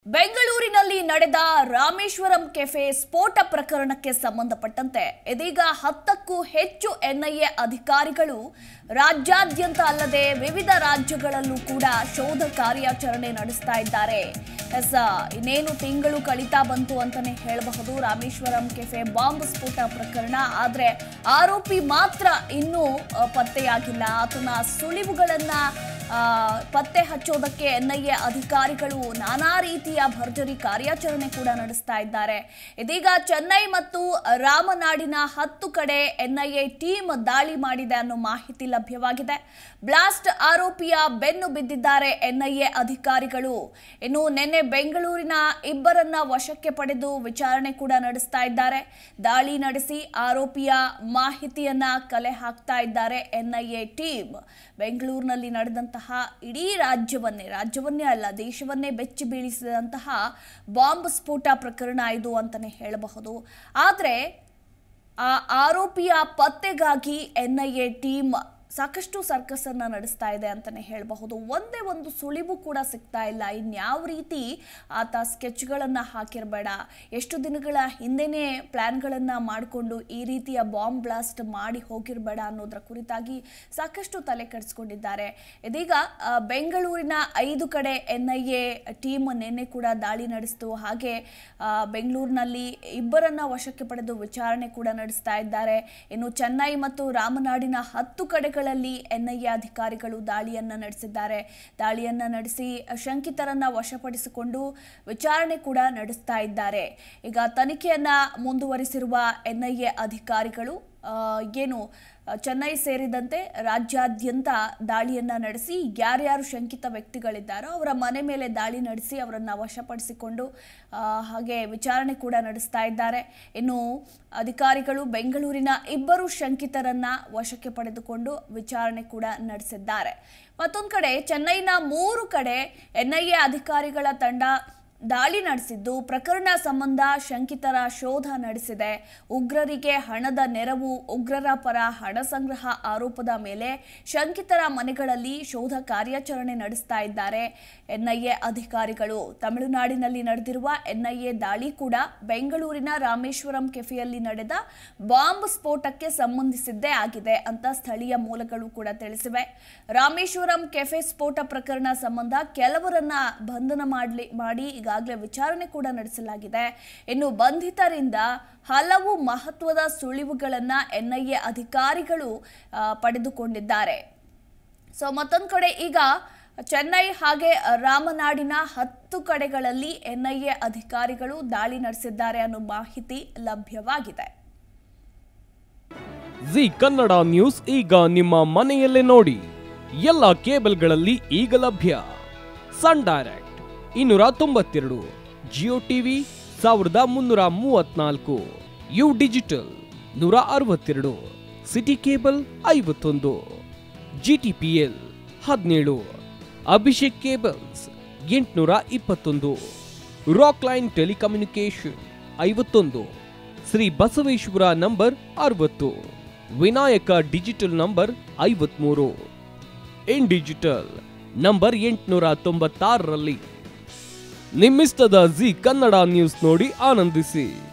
ಬೆಂಗಳೂರಿನಲ್ಲಿ ನಡೆದ ರಾಮೇಶ್ವರಂ ಕೆಫೆ ಸ್ಫೋಟ ಪ್ರಕರಣಕ್ಕೆ ಸಂಬಂಧಪಟ್ಟಂತೆ ಇದೀಗ ಹತ್ತಕ್ಕೂ ಹೆಚ್ಚು ಎನ್ಐಎ ಅಧಿಕಾರಿಗಳು ರಾಜ್ಯಾದ್ಯಂತ ಅಲ್ಲದೆ ವಿವಿಧ ರಾಜ್ಯಗಳಲ್ಲೂ ಕೂಡ ಶೋಧ ಕಾರ್ಯಾಚರಣೆ ನಡೆಸ್ತಾ ಇದ್ದಾರೆ ಎಸ್ ಇನ್ನೇನು ತಿಂಗಳು ಕಳೀತಾ ಬಂತು ಅಂತಾನೆ ಹೇಳಬಹುದು ರಾಮೇಶ್ವರಂ ಕೆಫೆ ಬಾಂಬ್ ಸ್ಫೋಟ ಪ್ರಕರಣ ಆದ್ರೆ ಆರೋಪಿ ಮಾತ್ರ ಇನ್ನೂ ಆ, ಪತ್ತೆಯಾಗಿಲ್ಲ ಆತನ ಸುಳಿವುಗಳನ್ನ ಆ, ಪತ್ತೆ ಹಚ್ಚೋದಕ್ಕೆ ಎನ್ಐಎ ಅಧಿಕಾರಿಗಳು ನಾನಾ ರೀತಿಯ ಭರ್ಜರಿ ಕಾರ್ಯಾಚರಣೆ ಕೂಡ ನಡೆಸ್ತಾ ಇದ್ದಾರೆ ಇದೀಗ ಚೆನ್ನೈ ಮತ್ತು ರಾಮನಾಡಿನ ಹತ್ತು ಕಡೆ ಎನ್ಐಎ ಟೀಮ್ ದಾಳಿ ಮಾಡಿದೆ ಅನ್ನೋ ಮಾಹಿತಿ ಲಭ್ಯವಾಗಿದೆ ಬ್ಲಾಸ್ಟ್ ಆರೋಪಿಯ ಬೆನ್ನು ಬಿದ್ದಿದ್ದಾರೆ ಎನ್ಐಎ ಅಧಿಕಾರಿಗಳು ಇನ್ನು ನಿನ್ನೆ ಬೆಂಗಳೂರಿನ ಇಬ್ಬರನ್ನ ವಶಕ್ಕೆ ಪಡೆದು ವಿಚಾರಣೆ ಕೂಡ ನಡೆಸ್ತಾ ಇದ್ದಾರೆ ದಾಳಿ ನಡೆಸಿ ಆರೋಪಿಯ ಮಾಹಿತಿಯನ್ನ ಕಲೆ ಹಾಕ್ತಾ ಇದ್ದಾರೆ ಎನ್ಐಎ ಟೀಮ್ ಬೆಂಗಳೂರಿನಲ್ಲಿ ನಡೆದಂತಹ ಇಡೀ ರಾಜ್ಯವನ್ನೇ ರಾಜ್ಯವನ್ನೇ ಅಲ್ಲ ದೇಶವನ್ನೇ ಬೆಚ್ಚಿ ಬೀಳಿಸಿದಂತಹ ಬಾಂಬ್ ಸ್ಫೋಟ ಪ್ರಕರಣ ಇದು ಅಂತಾನೆ ಹೇಳಬಹುದು ಆದರೆ ಆ ಆರೋಪಿಯ ಪತ್ತೆಗಾಗಿ ಎನ್ಐಎ ಟೀಮ್ ಸಾಕಷ್ಟು ಸರ್ಕಸ್ ಅನ್ನ ನಡೆಸ್ತಾ ಇದೆ ಅಂತಾನೆ ಹೇಳಬಹುದು ಒಂದೇ ಒಂದು ಸುಳಿವು ಕೂಡ ಸಿಗ್ತಾ ಇಲ್ಲ ಇನ್ಯಾವ ರೀತಿ ಆತ ಸ್ಕೆಚ್ಗಳನ್ನ ಹಾಕಿರಬೇಡ ಎಷ್ಟು ದಿನಗಳ ಹಿಂದೆನೇ ಪ್ಲಾನ್ಗಳನ್ನ ಮಾಡಿಕೊಂಡು ಈ ರೀತಿಯ ಬಾಂಬ್ ಬ್ಲಾಸ್ಟ್ ಮಾಡಿ ಹೋಗಿರಬೇಡ ಅನ್ನೋದ್ರ ಕುರಿತಾಗಿ ಸಾಕಷ್ಟು ತಲೆ ಕೆಡಿಸ್ಕೊಂಡಿದ್ದಾರೆ ಇದೀಗ ಆ, ಬೆಂಗಳೂರಿನ ಐದು ಕಡೆ ಎನ್ ಐ ಎ ಟೀಮ್ ನಿನ್ನೆ ಕೂಡ ದಾಳಿ ನಡೆಸಿತು ಹಾಗೆ ಆ, ಬೆಂಗಳೂರಿನಲ್ಲಿ ಇಬ್ಬರನ್ನ ವಶಕ್ಕೆ ಪಡೆದು ವಿಚಾರಣೆ ಕೂಡ ನಡೆಸ್ತಾ ಇದ್ದಾರೆ ಇನ್ನು ಚೆನ್ನೈ ಮತ್ತು ರಾಮನಾಡಿನ ಹತ್ತು ಕಡೆಗಳಲ್ಲಿ ಎನ್ಐಎ ಅಧಿಕಾರಿಗಳು ದಾಳಿಯನ್ನ ನಡೆಸಿದ್ದಾರೆ ದಾಳಿಯನ್ನ ನಡೆಸಿ ಶಂಕಿತರನ್ನ ವಶಪಡಿಸಿಕೊಂಡು ವಿಚಾರಣೆ ಕೂಡ ನಡೆಸ್ತಾ ಇದ್ದಾರೆ ಈಗ ತನಿಖೆಯನ್ನ ಮುಂದುವರಿಸಿರುವ ಎನ್ಐಎ ಅಧಿಕಾರಿಗಳು ಆ, ಏನು ಆ, ಚೆನ್ನೈ ಸೇರಿದಂತೆ ರಾಜ್ಯಾದ್ಯಂತ ದಾಳಿಯನ್ನ ನಡೆಸಿ ಯಾರ್ಯಾರು ಶಂಕಿತ ವ್ಯಕ್ತಿಗಳಿದ್ದಾರೋ ಅವರ ಮನೆ ಮೇಲೆ ದಾಳಿ ನಡೆಸಿ ಅವರನ್ನ ವಶಪಡಿಸಿಕೊಂಡು ಆ, ಹಾಗೆ ವಿಚಾರಣೆ ಕೂಡ ನಡೆಸ್ತಾ ಇದ್ದಾರೆ ಇನ್ನು ಅಧಿಕಾರಿಗಳು ಬೆಂಗಳೂರಿನ ಇಬ್ಬರು ಶಂಕಿತರನ್ನ ವಶಕ್ಕೆ ಪಡೆದುಕೊಂಡು ವಿಚಾರಣೆ ಕೂಡ ನಡೆಸಿದ್ದಾರೆ ಮತ್ತೊಂದು ಕಡೆ ಚೆನ್ನೈನ ಮೂರು ಕಡೆ ಎನ್ಐಎ ಅಧಿಕಾರಿಗಳ ತಂಡ ದಾಳಿ ನಡೆಸಿದ್ದು ಪ್ರಕರಣ ಸಂಬಂಧ ಶಂಕಿತರ ಶೋಧ ನಡೆಸಿದೆ ಉಗ್ರರಿಗೆ ಹಣದ ನೆರವು ಉಗ್ರರ ಪರ ಹಣ ಸಂಗ್ರಹ ಆರೋಪದ ಮೇಲೆ ಶಂಕಿತರ ಮನೆಗಳಲ್ಲಿ ಶೋಧ ಕಾರ್ಯಾಚರಣೆ ನಡೆಸ್ತಾ ಇದ್ದಾರೆ ಎನ್ಐಎ ಅಧಿಕಾರಿಗಳು ತಮಿಳುನಾಡಿನಲ್ಲಿ ನಡೆದಿರುವ ಎನ್ಐಎ ದಾಳಿ ಕೂಡ ಬೆಂಗಳೂರಿನ ರಾಮೇಶ್ವರಂ ಕೆಫೆಯಲ್ಲಿ ನಡೆದ ಬಾಂಬ್ ಸ್ಫೋಟಕ್ಕೆ ಸಂಬಂಧಿಸಿದ್ದೇ ಆಗಿದೆ ಅಂತ ಸ್ಥಳೀಯ ಮೂಲಗಳು ಕೂಡ ತಿಳಿಸಿವೆ ರಾಮೇಶ್ವರಂ ಕೆಫೆ ಸ್ಫೋಟ ಪ್ರಕರಣ ಸಂಬಂಧ ಕೆಲವರನ್ನ ಬಂಧನ ಮಾಡ್ಲಿ ಮಾಡಿ ಈಗಾಗಲೇ ವಿಚಾರಣೆ ಕೂಡ ನಡೆಸಲಾಗಿದೆ ಇನ್ನು ಬಂಧಿತರಿಂದ ಹಲವು ಮಹತ್ವದ ಸುಳಿವುಗಳನ್ನ ಎನ್ಐಎ ಅಧಿಕಾರಿಗಳು ಆ, ಪಡೆದುಕೊಂಡಿದ್ದಾರೆ ಸೊ ಮತ್ತೊಂದು ಕಡೆ ಈಗ ಚೆನ್ನೈ ಹಾಗೆ ರಾಮನಾಡಿನ ಹತ್ತು ಕಡೆಗಳಲ್ಲಿ ಎನ್ಐಎ ಅಧಿಕಾರಿಗಳು ದಾಳಿ ನಡೆಸಿದ್ದಾರೆ ಅನ್ನೋ ಮಾಹಿತಿ ಲಭ್ಯವಾಗಿದೆ ಜಿ ಕನ್ನಡ ನ್ಯೂಸ್ ಈಗ ನಿಮ್ಮ ಮನೆಯಲ್ಲೇ ನೋಡಿ ಎಲ್ಲ ಕೇಬಲ್ಗಳಲ್ಲಿ ಈಗ ಲಭ್ಯ ಸನ್ ಡೈರೆಕ್ಟ್ ಇನ್ನೂರ ತೊಂಬತ್ತೆರಡು ಜಿಯೋ ಟಿವಿ ಸಾವಿರದ ಮುನ್ನೂರ ಮೂವತ್ನಾಲ್ಕು ಯು ಡಿಜಿಟಲ್ ನೂರ ಅರವತ್ತೆರಡು ಸಿಟಿ ಕೇಬಲ್ ಐವತ್ತೊಂದು ಜಿ ಟಿ ಪಿ ಎಲ್ ಹದಿನೇಳು ಅಭಿಷೇಕ್ ಕೇಬಲ್ಸ್ ಎಂಟುನೂರ ಇಪ್ಪತ್ತೊಂದು ರಾಕ್ ಲೈನ್ ಟೆಲಿಕಮ್ಯುನಿಕೇಶನ್ ಐವತ್ತೊಂದು ಶ್ರೀ ಬಸವೇಶ್ವರ ನಂಬರ್ ಅರವತ್ತು ವಿನಾಯಕ ಡಿಜಿಟಲ್ ನಂಬರ್ ಐವತ್ಮೂರು ಇನ್ ಡಿಜಿಟಲ್ ನಂಬರ್ ಎಂಟುನೂರ ತೊಂಬತ್ತಾರರಲ್ಲಿ ನಿಮ್ಮಿಸ್ತದ ಜಿ ಕನ್ನಡ ನ್ಯೂಸ್ ನೋಡಿ ಆನಂದಿಸಿ